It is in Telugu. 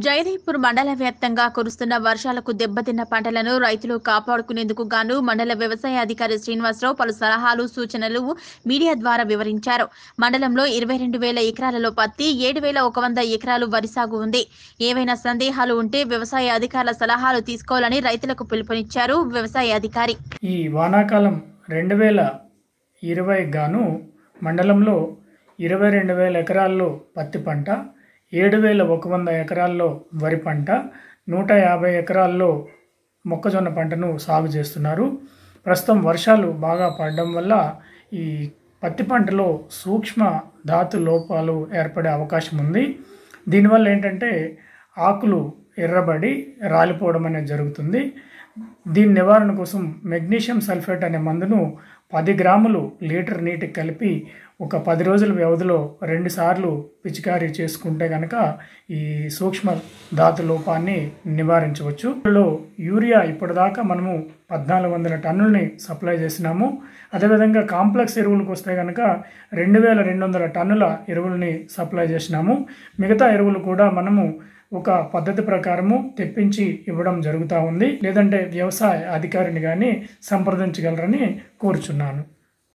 జయదేవ్పూర్ మండల వ్యాప్తంగా కురుస్తున్న వర్షాలకు దెబ్బతిన్న పంటలను రైతులు కాపాడుకునేందుకు గాను మండల వ్యవసాయ అధికారి శ్రీనివాసరావు పలు సలహాలు సూచనలు మీడియా ద్వారా వివరించారు మండలంలో ఇరవై రెండు వేల ఎకరాలలో పత్తి ఏడు వేల ఒక వంద ఎకరాలు వరి సాగు ఉంది ఏవైనా సందేహాలు ఉంటే వ్యవసాయ అధికారుల సలహాలు తీసుకోవాలని రైతులకు పిలుపునిచ్చారు వ్యవసాయ అధికారి ఈ వానాకాలం రెండు వేల ఇరవై గాను మండలంలో ఇరవై రెండు వేల ఎకరాల్లో పత్తి పంట ఏడు వేల ఒక వంద ఎకరాల్లో వరి పంట నూట యాభై ఎకరాల్లో మొక్కజొన్న పంటను సాగు చేస్తున్నారు ప్రస్తుతం వర్షాలు బాగా పడడం వల్ల ఈ పత్తి పంటలో సూక్ష్మ ధాతు లోపాలు ఏర్పడే అవకాశం ఉంది దీనివల్ల ఏంటంటే ఆకులు ఎర్రబడి రాలిపోవడం అనేది జరుగుతుంది దీని నివారణ కోసం మెగ్నీషియం సల్ఫేట్ అనే మందును పది గ్రాములు లీటర్ నీటికి కలిపి ఒక పది రోజుల వ్యవధిలో రెండు సార్లు పిచికారీ చేసుకుంటే కనుక ఈ సూక్ష్మ ధాతు లోపాన్ని నివారించవచ్చు ఇందులో యూరియా ఇప్పటిదాకా మనము పద్నాలుగు వందల టన్నుల్ని సప్లై చేసినాము అదేవిధంగా కాంప్లెక్స్ ఎరువులకు వస్తే కనుక రెండు వేల రెండు వందల టన్నుల ఎరువుల్ని సప్లై చేసినాము మిగతా ఎరువులు కూడా మనము ఒక పద్ధతి ప్రకారము తెప్పించి ఇవ్వడం జరుగుతూ ఉంది లేదంటే వ్యవసాయ అధికారిని కానీ సంప్రదించగలరని కోరుచున్నాను